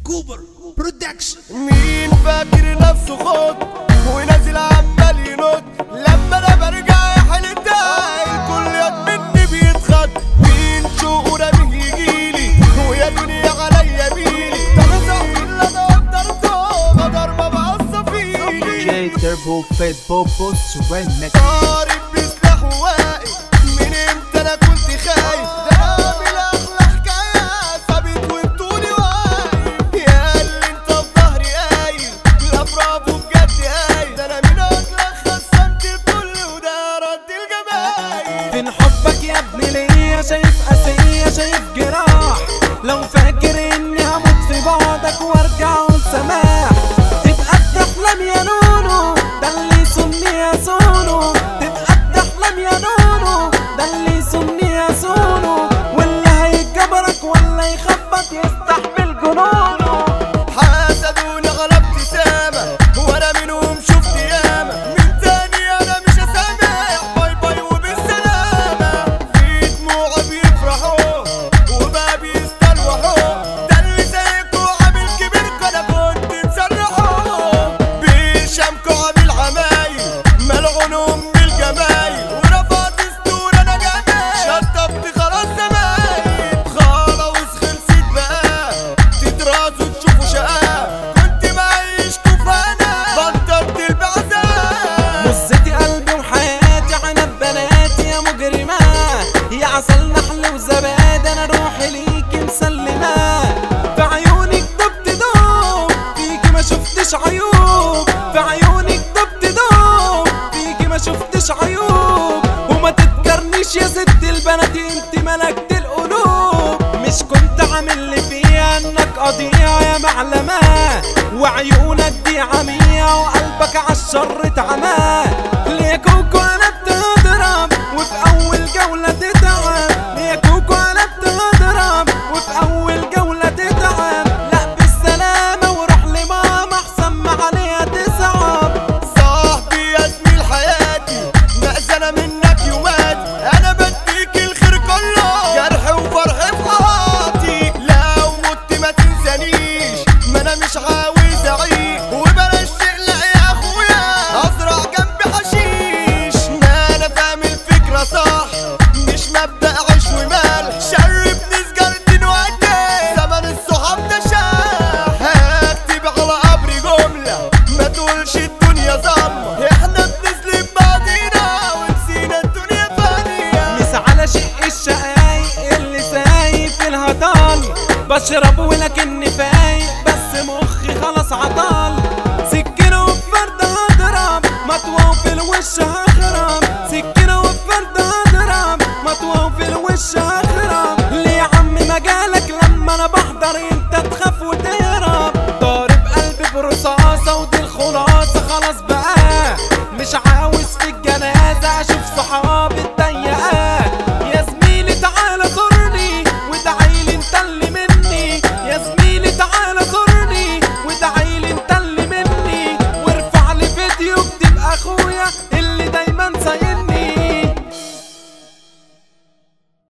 كوبر برودكشن مين فاكر نفسه خد ونازل عمال ينط لما انا برجع يحل الكل يد مني بيتخض مين شوقه رامي يجيلي ويا دنيا عليا ميلي ده انا صاحبي اللي انا قدرته غدر ما بعصى فيلي جاي تربو فيت بوبو سوينك ضارب بسلاح وواقف من امتى انا كنت خايف ده عامل احلى حكايات ثابت وبطولي واقف يا اللي انت في ظهري قايل لا برافو بجد قايل ده انا من اجلك خسرت الكل وده رد الجمايل فين حبك يا ابني ليا شايف قاسية شايف جراح لو فاكر اني هموت في بعدك وارجع اقول سماح تبقى بتحلم يا نونو ده اللي يصني يا سونو تبقى بتحلم يا نونو ده اللي يصني يا سونو واللي هيجبرك ولا يخبط يستحمل جنونه حسدوني على ابتسامة وانا منهم شفت ياما من تاني انا مش هسامح باي باي وبالسلامة في دموع بيفرحوا وبقى بيستلوحوا ده اللي زيكوا عامل كبير انا كنت تسرحوا بشامكوا عامل عمايل ملعونهم بالجمايل ورفعت ستور انا جمايل شطبت خلاص زمايل خلاص خلصت بقى تترازوا تشوفوا شقاء كنت معيش كفانا بطلت البعزاء مزتي قلبي وحياتي عنب بناتي يا مجرمة يا عسل نحل وزبادي انا روحي ليكي مسلمة في عيونك دبت دوب فيكي ما شفتش عيوب في عيونك دبت دوب فيكي ما شفتش عيوب وما تتكرنيش يا ست البنات انت ملكت القلوب مش كنت عامل لي فيها انك قضيع يا معلمة وعيونك دي عمية وقلبك عالشر اتعمى